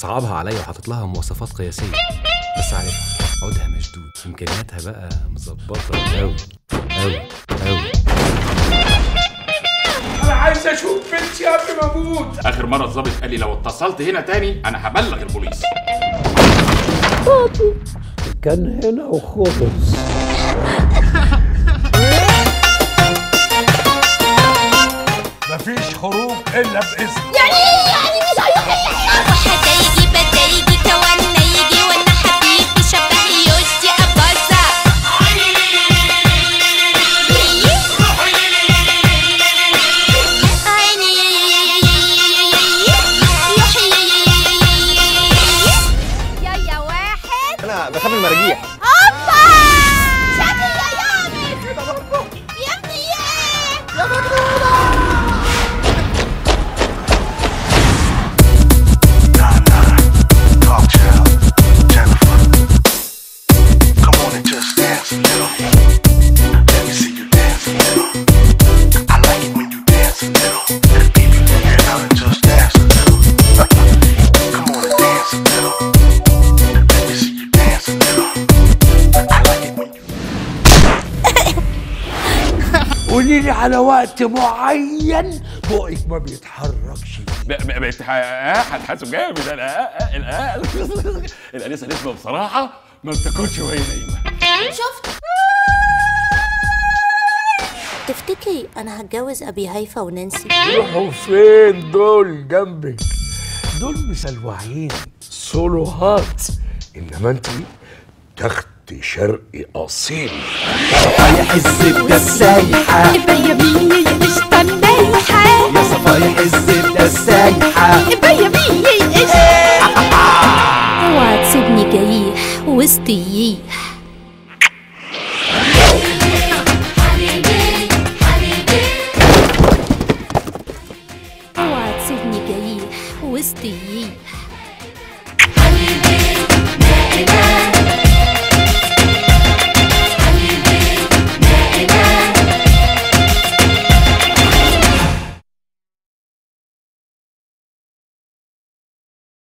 مصعبها عليا وحاطط لها مواصفات قياسيه بس عارف عودها مشدود امكانياتها بقى مظبطه قوي قوي قوي انا عايز اشوف بنتي قبل ما اموت اخر مره الظابط قال لي لو اتصلت هنا تاني انا هبلغ البوليس كان هنا وخلص مفيش خروج الا باذن يعني ايه يعني مش هيروح وحدا يجي بدا يجي كوانا يجي وانا حبيبي شبه يوشي اباظة عيني يا يا واحد انا بخاف من المراجيح هوبا شكل يا يامس يا ابني ايه يا مجنونه Talk child, Jennifer. Come on and just dance a little. Let me see you dance a little. I like it when you dance a little. Baby, get out and just dance a little. Come on and dance a little. Let me see you dance a little. I like it when you قولي لي على وقت معين بقك ما بيتحركش بقيت هتحاسب جامد انا الآن- الانسه نسمه بصراحه ما بتاكلش وهي نايمه شفت تفتكري انا هتجوز ابي هيفا ونانسي يروحوا فين دول جنبك دول مسلوعين صلوهات انما انت تخت شرقي اصيل صفايح الزبدة السايحة يا ميني مش تنبيحة يا صفايح الزبدة السايحة يا ميني ايش اوعى تسيبني جريح وسط ييح